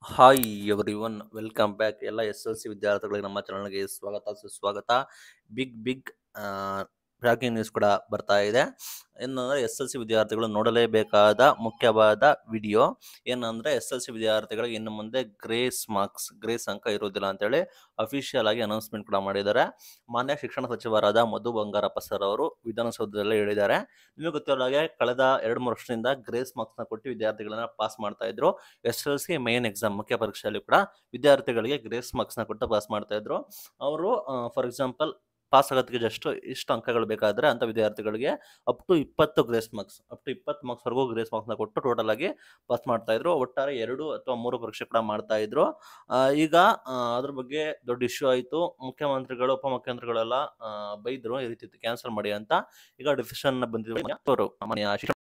hi everyone welcome back ಎಲ್ಲ S L C ವಿದ್ಯಾರ್ಥಿಗಳಿಗೆ ನಮ್ಮ ಚಾನಲ್ಗೆ ಸ್ವಾಗತ ಸುಸ್ವಾಗತ ಬಿಗ್ ಬಿಗ್ ಬ್ರೇಕಿಂಗ್ ನ್ಯೂಸ್ ಕೂಡ ಬರ್ತಾ ಇದೆ ಏನಂದ್ರೆ ಎಸ್ ಎಲ್ ಸಿ ವಿದ್ಯಾರ್ಥಿಗಳು ನೋಡಲೇಬೇಕಾದ ಮುಖ್ಯವಾದ ವಿಡಿಯೋ ಏನಂದ್ರೆ ಎಸ್ ಎಲ್ ಸಿ ವಿದ್ಯಾರ್ಥಿಗಳಿಗೆ ಇನ್ನು ಮುಂದೆ ಗ್ರೇಸ್ ಮಾರ್ಕ್ಸ್ ಗ್ರೇಸ್ ಅಂಕ ಇರುವುದಿಲ್ಲ ಅಂತೇಳಿ ಅಫಿಷಿಯಲ್ ಆಗಿ ಅನೌನ್ಸ್ಮೆಂಟ್ ಕೂಡ ಮಾಡಿದ್ದಾರೆ ಮಾನ್ಯ ಶಿಕ್ಷಣ ಸಚಿವರಾದ ಮಧು ಬಂಗಾರಪ್ಪ ಸರ್ ಅವರು ವಿಧಾನಸೌಧದಲ್ಲಿ ಹೇಳಿದ್ದಾರೆ ನಿಮಗೆ ಗೊತ್ತಿರೋ ಹಾಗೆ ಕಳೆದ ಎರಡು ಮೂರು ವರ್ಷದಿಂದ ಗ್ರೇಸ್ ಮಾರ್ಕ್ಸ್ನ ಕೊಟ್ಟು ವಿದ್ಯಾರ್ಥಿಗಳನ್ನ ಪಾಸ್ ಮಾಡ್ತಾ ಇದ್ರು S L C main exam ಮುಖ್ಯ ಪರೀಕ್ಷೆಯಲ್ಲಿ ಕೂಡ ವಿದ್ಯಾರ್ಥಿಗಳಿಗೆ ಗ್ರೇಸ್ ಮಾರ್ಕ್ಸ್ನ ಕೊಟ್ಟು ಪಾಸ್ ಮಾಡ್ತಾ ಇದ್ರು ಅವರು ಫಾರ್ ಎಕ್ಸಾಂಪಲ್ ಪಾಸ್ ಆಗೋದಕ್ಕೆ ಜಸ್ಟ್ ಇಷ್ಟು ಅಂಕಗಳು ಬೇಕಾದ್ರೆ ಅಂತ ವಿದ್ಯಾರ್ಥಿಗಳಿಗೆ ಅಪ್ ಟು ಇಪ್ಪತ್ತು ಗ್ರೇಸ್ ಮಾರ್ಕ್ಸ್ ಅಪ್ ಟು ಇಪ್ಪತ್ತು ಮಾರ್ಕ್ಸ್ ವರೆಗೂ ಗ್ರೇಸ್ ಮಾರ್ಕ್ಸ್ನ ಕೊಟ್ಟು ಟೋಟಲ್ ಆಗಿ ಪಾಸ್ ಮಾಡ್ತಾ ಇದ್ರು ಒಟ್ಟಾರೆ ಎರಡು ಅಥವಾ ಮೂರು ಪರೀಕ್ಷೆ ಕೂಡ ಮಾಡ್ತಾ ಇದ್ರು ಆ, ಈಗ ಆ, ಅದ್ರ ಬಗ್ಗೆ ದೊಡ್ಡ ಇಶ್ಯೂ ಆಯಿತು ಮುಖ್ಯಮಂತ್ರಿಗಳು ಉಪಮುಖ್ಯಮಂತ್ರಿಗಳೆಲ್ಲ ಆ, ಬೈದ್ರು ಈ ರೀತಿ ಕ್ಯಾನ್ಸಲ್ ಮಾಡಿ ಅಂತ ಈಗ ಡಿಸಿಷನ್ ಬಂದಿದೆ ಅವರು ಮಾನ್ಯ ಶಿಕ್ಷಣ